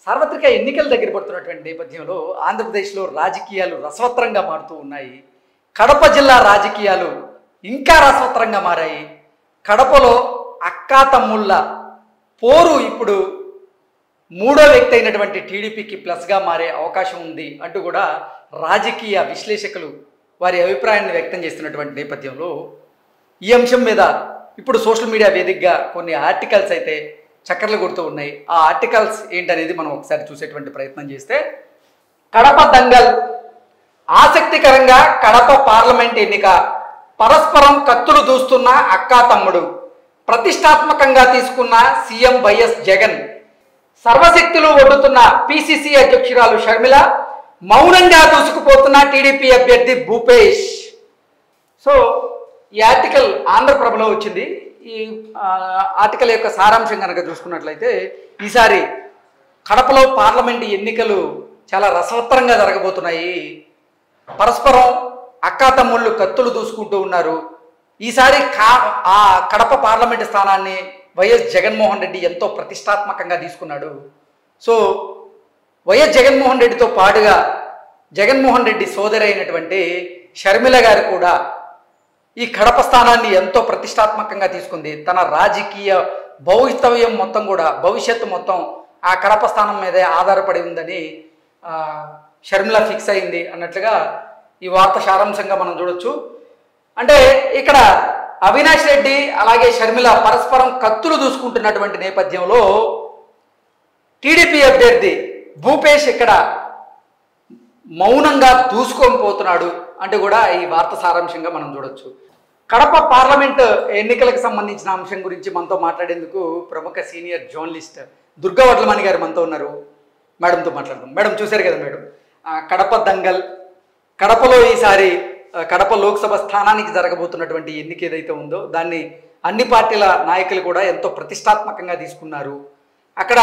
సార్వత్రిక ఎన్నికల దగ్గర పడుతున్నటువంటి నేపథ్యంలో ఆంధ్రప్రదేశ్లో రాజకీయాలు రసవత్రంగా మారుతూ ఉన్నాయి కడప జిల్లా రాజకీయాలు ఇంకా రసవత్రంగా మారాయి కడపలో అక్కా తమ్ముళ్ళ పోరు ఇప్పుడు మూడో వ్యక్తి అయినటువంటి టీడీపీకి ప్లస్గా మారే అవకాశం ఉంది అంటూ కూడా రాజకీయ విశ్లేషకులు వారి అభిప్రాయాన్ని వ్యక్తం చేస్తున్నటువంటి నేపథ్యంలో ఈ అంశం మీద ఇప్పుడు సోషల్ మీడియా వేదికగా కొన్ని ఆర్టికల్స్ అయితే చక్కర్లు కొడుతూ ఉన్నాయి ఆ ఆర్టికల్స్ ఏంటనేది మనం ఒకసారి చూసేటువంటి ప్రయత్నం చేస్తే కడప దంగల్ ఆసక్తికరంగా కడప పార్లమెంట్ ఎన్నిక పరస్పరం కత్తులు దూస్తున్న అక్కా తమ్ముడు ప్రతిష్టాత్మకంగా తీసుకున్న సీఎం వైఎస్ జగన్ సర్వశక్తులు ఒడ్డుతున్న పిసిసి అధ్యక్షురాలు షర్మిల మౌనంగా దూసుకుపోతున్న టీడీపీ అభ్యర్థి భూపేష్ సో ఈ ఆర్టికల్ ఆంధ్రప్రభలో వచ్చింది ఈ ఆ, ఆర్టికల్ యొక్క సారాంశం కనుక చూసుకున్నట్లయితే ఈసారి కడపలో పార్లమెంటు ఎన్నికలు చాలా రసవత్తరంగా జరగబోతున్నాయి పరస్పరం అక్కా తమ్ముళ్ళు కత్తులు దూసుకుంటూ ఉన్నారు ఈసారి కా ఆ కడప పార్లమెంటు స్థానాన్ని వైఎస్ జగన్మోహన్ రెడ్డి ఎంతో ప్రతిష్టాత్మకంగా తీసుకున్నాడు సో వైఎస్ జగన్మోహన్ రెడ్డితో పాటుగా జగన్మోహన్ రెడ్డి సోదరి అయినటువంటి షర్మిల గారు కూడా ఈ కడప స్థానాన్ని ఎంతో ప్రతిష్టాత్మకంగా తీసుకుంది తన రాజకీయ భవితవ్యం మొత్తం కూడా భవిష్యత్తు మొత్తం ఆ కడప స్థానం మీదే ఆధారపడి ఉందని ఆ, షర్మిల ఫిక్స్ అయింది అన్నట్లుగా ఈ వార్త సారాంశంగా మనం చూడొచ్చు అంటే ఇక్కడ అవినాష్ రెడ్డి అలాగే షర్మిల పరస్పరం కత్తులు దూసుకుంటున్నటువంటి నేపథ్యంలో టీడీపీ అభ్యర్థి భూపేష్ ఇక్కడ మౌనంగా దూసుకొని పోతున్నాడు అంటే కూడా ఈ వార్త సారాంశంగా మనం చూడొచ్చు కడప పార్లమెంట్ ఎన్నికలకు సంబంధించిన అంశం గురించి మనతో మాట్లాడేందుకు ప్రముఖ సీనియర్ జర్నలిస్ట్ దుర్గా వడ్లమణి గారు మనతో ఉన్నారు మేడంతో మాట్లాడదాం మేడం చూశారు కదా మేడం ఆ, కడప దంగల్ కడపలో ఈసారి ఆ, కడప లోక్సభ స్థానానికి జరగబోతున్నటువంటి ఎన్నిక ఏదైతే ఉందో దాన్ని అన్ని పార్టీల నాయకులు కూడా ఎంతో ప్రతిష్టాత్మకంగా తీసుకున్నారు అక్కడ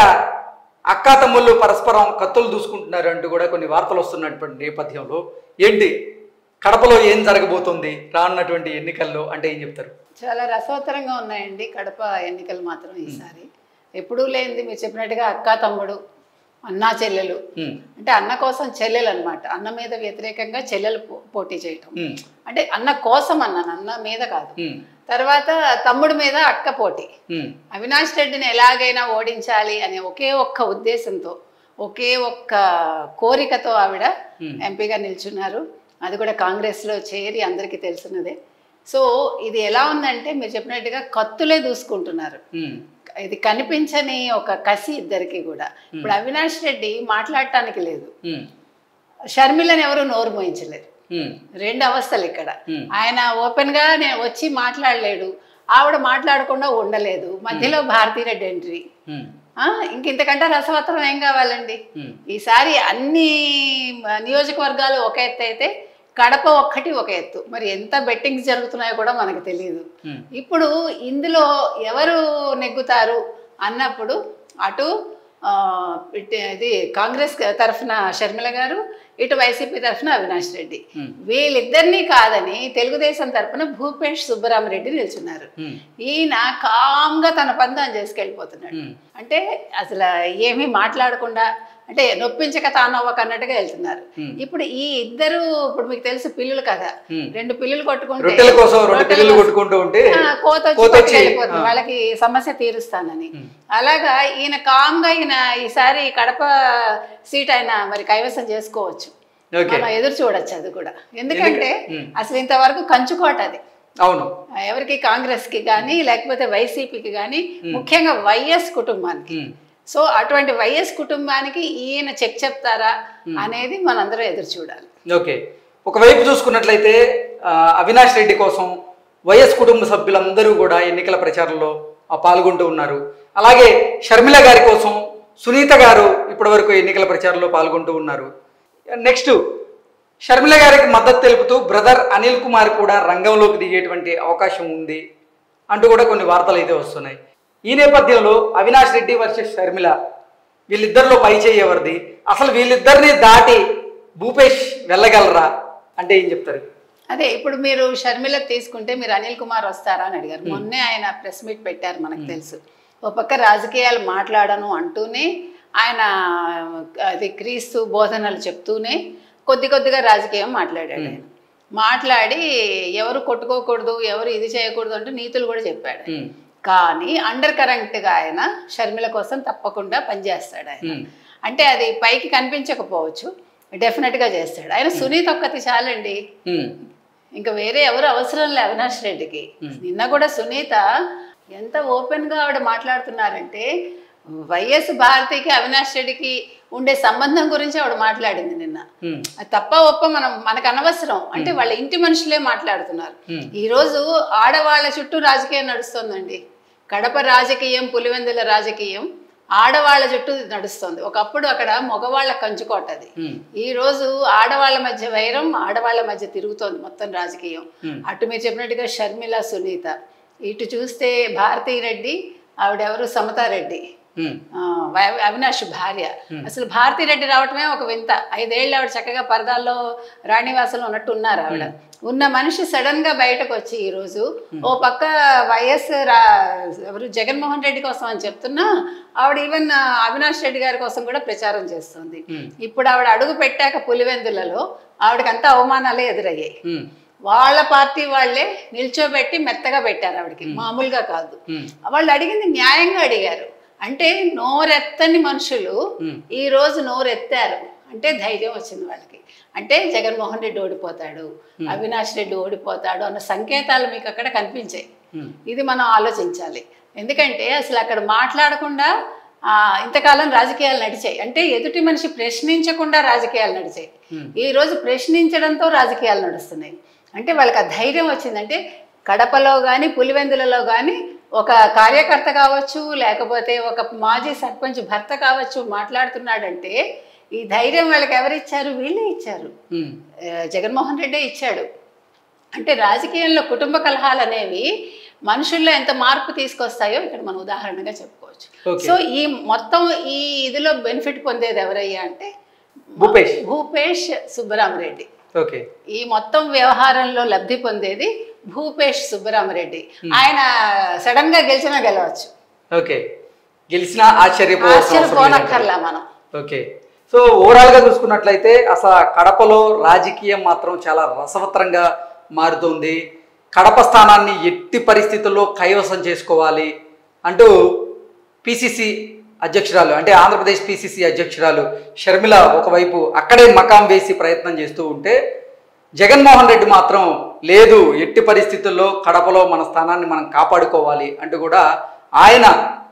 అక్కా తమ్ముళ్ళు పరస్పరం కత్తులు దూసుకుంటున్నారు అంటూ కూడా కొన్ని వార్తలు వస్తున్నటువంటి నేపథ్యంలో ఏంటి కడపలో ఏం జరగబోతుంది రానున్నటువంటి ఎన్నికల్లో అంటే ఏం చెప్తారు చాలా రసవత్తరంగా ఉన్నాయండి కడప ఎన్నికలు మాత్రం ఈసారి ఎప్పుడూ లేనిది మీరు చెప్పినట్టుగా అక్క తమ్ముడు అన్నా చెల్లెలు ఉమ్, అంటే అన్న కోసం చెల్లెలు అనమాట అన్న మీద వ్యతిరేకంగా చెల్లెలు పో- పోటీ చేయటం ఉమ్, అంటే అన్న కోసం అన్నాను అన్న మీద కాదు ఉమ్, తర్వాత తమ్ముడి మీద అక్క పోటీ ఉమ్, అవినాష్ రెడ్డిని ఎలాగైనా ఓడించాలి అనే ఒకే ఒక్క ఉద్దేశంతో ఒకే ఒక్క కోరికతో ఆవిడ Hmm. ఎంపీగా నిల్చున్నారు అది కూడా కాంగ్రెస్లో చేరి అందరికీ తెలిసినదే సో ఇది ఎలా ఉందంటే మీరు చెప్పినట్టుగా కత్తులే దూసుకుంటున్నారు ఉమ్, ఇది కనిపించని ఒక కసి ఇద్దరికి కూడా ఇప్పుడు అవినాష్ రెడ్డి మాట్లాడటానికి లేదు ఉమ్, షర్మిలని ఎవరు నోరు మోయించలేరు ఉమ్, రెండు అవస్థలు ఇక్కడ Hmm. ఆయన ఓపెన్ గా నేను వచ్చి మాట్లాడలేడు ఆవిడ మాట్లాడకుండా ఉండలేదు మధ్యలో భారతీరెడ్డి ఎంట్రీ ఉమ్, ఆ, ఇంక ఇంతకంటే రసవత్రం ఏం కావాలండి ఉమ్, ఈసారి అన్ని మ, నియోజకవర్గాలు ఒక ఎత్తు అయితే కడప ఒక్కటి ఒక ఎత్తు మరి ఎంత బెట్టింగ్స్ జరుగుతున్నాయో కూడా మనకు తెలియదు ఉమ్, ఇప్పుడు ఇందులో ఎవరు నెగ్గుతారు అన్నప్పుడు అటు ఆ, ఇటు ఇది కాంగ్రెస్ తరఫున షర్మిల గారు ఇటు వైసీపీ తరఫున అవినాష్ రెడ్డి Hmm. వీళ్ళిద్దరినీ కాదని తెలుగుదేశం తరఫున భూపేష్ సుబ్బరామరెడ్డి నిల్చున్నారు ఉమ్, ఈయన కామ్గా తన పని తాను చేసుకెళ్ళిపోతున్నాడు ఉమ్, అంటే అసలు ఏమీ మాట్లాడకుండా అంటే నొప్పించక తానవ్వక అన్నట్టుగా వెళ్తున్నారు Hmm. ఇప్పుడు ఈ ఇద్దరు ఇప్పుడు మీకు తెలుసు పిల్లులు కదా Hmm. రెండు పిల్లులు కొట్టుకుంటే రొట్టెల కోసం రెండు రొట్టెల పిల్లలు కోసం- కొట్టుకుంటూ ఉంటే ఆ, కోత వచ్చి కోత వచ్చి, పట్టుకెళ్ళిపోతుంది ఆ. వాళ్ళకి సమస్య తీరుస్తానని ఉమ్. అలాగా ఈయన కామ్గా ఈయన ఈసారి కడప సీట్ ఆయన మరి కైవసం చేసుకోవచ్చు ఓకే మనం ఎదురు చూడొచ్చు అది కూడా ఎందుకంటే ఉమ్. అసలు ఇంతవరకు కంచుకోట అది అవును ఎవరికి కాంగ్రెస్ కి కానీ లేకపోతే వైసీపీకి కానీ ముఖ్యంగా వైఎస్ కుటుంబానికి ఉమ్, సో అటువంటి వైఎస్ కుటుంబానికి ఈయన చెక్ చెప్తారా అనేది మనందరం ఎదురు చూడాలి ఓకే ఒకవైపు చూసుకున్నట్లయితే ఆ, అవినాష్ రెడ్డి కోసం వైఎస్ కుటుంబ సభ్యులందరూ కూడా ఎన్నికల ప్రచారంలో ఆ, పాల్గొంటూ ఉన్నారు అలాగే షర్మిల గారి కోసం సునీత గారు ఇప్పటివరకు ఎన్నికల ప్రచారంలో పాల్గొంటూ ఉన్నారు నెక్స్ట్ షర్మిల గారికి మద్దతు తెలుపుతూ బ్రదర్ అనిల్ కుమార్ కూడా రంగంలోకి దిగేటువంటి అవకాశం ఉంది అంటూ కూడా కొన్ని వార్తలు అయితే వస్తున్నాయి ఈ నేపథ్యంలో అవినాష్ రెడ్డి వర్సెస్ షర్మిల వీళ్ళిద్దరిలో పై చేయి ఎవరిది అసలు వీళ్ళిద్దరిని దాటి భూపేష్ వెళ్ళగలరా అంటే ఏం చెప్తారు అదే ఇప్పుడు మీరు షర్మిల తీసుకుంటే మీరు అనిల్ కుమార్ వస్తారా అని అడిగారు మొన్నే ఆయన ప్రెస్ మీట్ పెట్టారు మనకు తెలుసు ఓ పక్క రాజకీయాలు మాట్లాడను అంటూనే ఆయన అది క్రీస్తు బోధనలు చెప్తూనే కొద్ది కొద్దిగా రాజకీయం మాట్లాడాడు ఆయన మాట్లాడి ఎవరు కొట్టుకోకూడదు ఎవరు ఇది చేయకూడదు అంటూ నీతులు కూడా చెప్పాడు ఉమ్, కానీ అండర్ కరెంట్గా ఆయన షర్మిల కోసం తప్పకుండా పనిచేస్తాడు ఆయన ఉమ్, అంటే అది పైకి కనిపించకపోవచ్చు డెఫినెట్గా చేస్తాడు ఆయన సునీత ఒక్కటి చాలండి ఉమ్, ఇంకా వేరే ఎవరు అవసరం లే అవినాష్ రెడ్డికి నిన్న కూడా సునీత ఎంత ఓపెన్గా ఆవిడ మాట్లాడుతున్నారంటే వైఎస్ భారతికి అవినాష్ రెడ్డికి ఉండే సంబంధం గురించి ఆవిడ మాట్లాడింది నిన్న ఉమ్, అది తప్ప ఒప్ప మనం మనకు అనవసరం అంటే వాళ్ళ ఇంటి మనుషులే మాట్లాడుతున్నారు Hmm. ఈ రోజు ఆడవాళ్ళ చుట్టూ రాజకీయం నడుస్తోందండి కడప రాజకీయం పులివెందుల రాజకీయం ఆడవాళ్ళ చుట్టూ నడుస్తుంది ఒకప్పుడు అక్కడ మగవాళ్ళ కంచుకోటది ఉమ్, ఈ రోజు ఆడవాళ్ళ మధ్య వైరం ఆడవాళ్ళ మధ్య తిరుగుతోంది మొత్తం రాజకీయం Hmm. అటు మీరు చెప్పినట్టుగా షర్మిల సునీత ఇటు చూస్తే భారతీ రెడ్డి ఆవిడెవరు సమతారెడ్డి ఉమ్, ఆ, వ- అవినాష్ భార్య అసలు భారతీ రెడ్డి రావటమే ఒక వింత ఐదేళ్ళు ఆవిడ చక్కగా పరదాల్లో రాణివాసంలో ఉన్నట్టు ఉన్నారు ఆవిడ ఉన్న మనిషి సడన్ గా బయటకు వచ్చి ఈ రోజు ఓ పక్క వైఎస్ రా ఎవరు జగన్మోహన్ రెడ్డి కోసం అని చెప్తున్నా ఆవిడ ఈవెన్ అవినాష్ రెడ్డి గారి కోసం కూడా ప్రచారం చేస్తుంది ఉమ్, ఇప్పుడు ఆవిడ అడుగు పెట్టాక పులివెందులలో ఆవిడకంతా అవమానాలే ఎదురయ్యాయి ఉమ్, వాళ్ళ పార్టీ వాళ్ళే నిల్చోబెట్టి మెత్తగా పెట్టారు ఆవిడకి మామూలుగా కాదు ఉమ్, వాళ్ళు అడిగింది న్యాయంగా అడిగారు అంటే నోరెత్తని మనుషులు Hmm. ఈ రోజు నోరెత్తారు అంటే ధైర్యం వచ్చింది వాళ్ళకి అంటే జగన్మోహన్ రెడ్డి ఓడిపోతాడు అవినాష్ రెడ్డి ఓడిపోతాడు అన్న సంకేతాలు మీకు అక్కడ కనిపించాయి ఉమ్, ఇది మనం ఆలోచించాలి ఎందుకంటే అసలు అక్కడ మాట్లాడకుండా ఆ, ఇంతకాలం రాజకీయాలు నడిచాయి అంటే ఎదుటి మనిషి ప్రశ్నించకుండా రాజకీయాలు నడిచాయి Hmm. ఈ రోజు ప్రశ్నించడంతో రాజకీయాలు నడుస్తున్నాయి అంటే వాళ్ళకి ఆ ధైర్యం వచ్చిందంటే కడపలో కానీ పులివెందులలో కానీ ఒక కార్యకర్త కావచ్చు లేకపోతే ఒక మాజీ సర్పంచ్ భర్త కావచ్చు మాట్లాడుతున్నాడంటే ఈ ధైర్యం వాళ్ళకి ఎవరిచ్చారు వీళ్ళే ఇచ్చారు ఉమ్, ఆ, జగన్మోహన్ రెడ్డే ఇచ్చాడు అంటే రాజకీయంలో కుటుంబ కలహాలు అనేవి మనుషుల్లో ఎంత మార్పు తీసుకొస్తాయో ఇక్కడ మనం ఉదాహరణగా చెప్పుకోవచ్చు Okay. సో ఈ మొత్తం ఈ ఇదిలో బెనిఫిట్ పొందేది ఎవరయ్యా అంటే భూపేష్ భూపేష్ సుబ్బరామరెడ్డి ఓకే ఈ మొత్తం వ్యవహారంలో లబ్ధి పొందేది భూపేష్ సుబ్బరామరెడ్డి ఆయన సడన్ గా గెలిచినా గెలవచ్చు ఓకే గెలిచినా ఆశ్చర్యపోవాల్సిన అవసరం లేదంటారు. ఆశ్చర్యపోనక్కర్లా మనం ఓకే సో ఓవరాల్ గా చూసుకున్నట్లయితే అసలు కడపలో రాజకీయం మాత్రం చాలా రసవత్తరంగా మారుతుంది కడప స్థానాన్ని ఎట్టి పరిస్థితుల్లో కైవసం చేసుకోవాలి అంటూ పిసిసి అధ్యక్షురాలు అంటే ఆంధ్రప్రదేశ్ పిసిసి అధ్యక్షురాలు షర్మిల ఒకవైపు అక్కడే మకాం వేసి ప్రయత్నం చేస్తూ ఉంటే జగన్మోహన్ రెడ్డి మాత్రం లేదు ఎట్టి పరిస్థితుల్లో కడపలో మన స్థానాన్ని మనం కాపాడుకోవాలి అంటూ కూడా ఆయన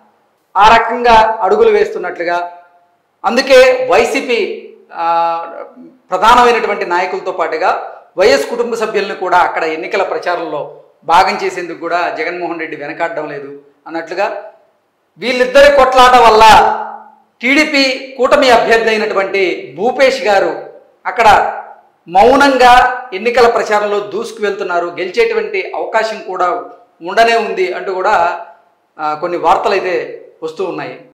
ఆ రకంగా అడుగులు వేస్తున్నట్లుగా అందుకే వైసీపీ ఆ, ప్రధానమైనటువంటి నాయకులతో పాటుగా వైఎస్ కుటుంబ సభ్యులను కూడా అక్కడ ఎన్నికల ప్రచారంలో భాగం చేసేందుకు కూడా జగన్మోహన్ రెడ్డి వెనకాడడం లేదు అన్నట్లుగా వీళ్ళిద్దరి కొట్లాట వల్ల టీడీపీ కూటమి అభ్యర్థి అయినటువంటి భూపేష్ గారు అక్కడ మౌనంగా ఎన్నికల ప్రచారంలో దూసుకు వెళ్తున్నారు గెలిచేటువంటి అవకాశం కూడా ఉండనే ఉంది అంటూ కూడా ఆ, కొన్ని వార్తలు అయితే వస్తూ ఉన్నాయి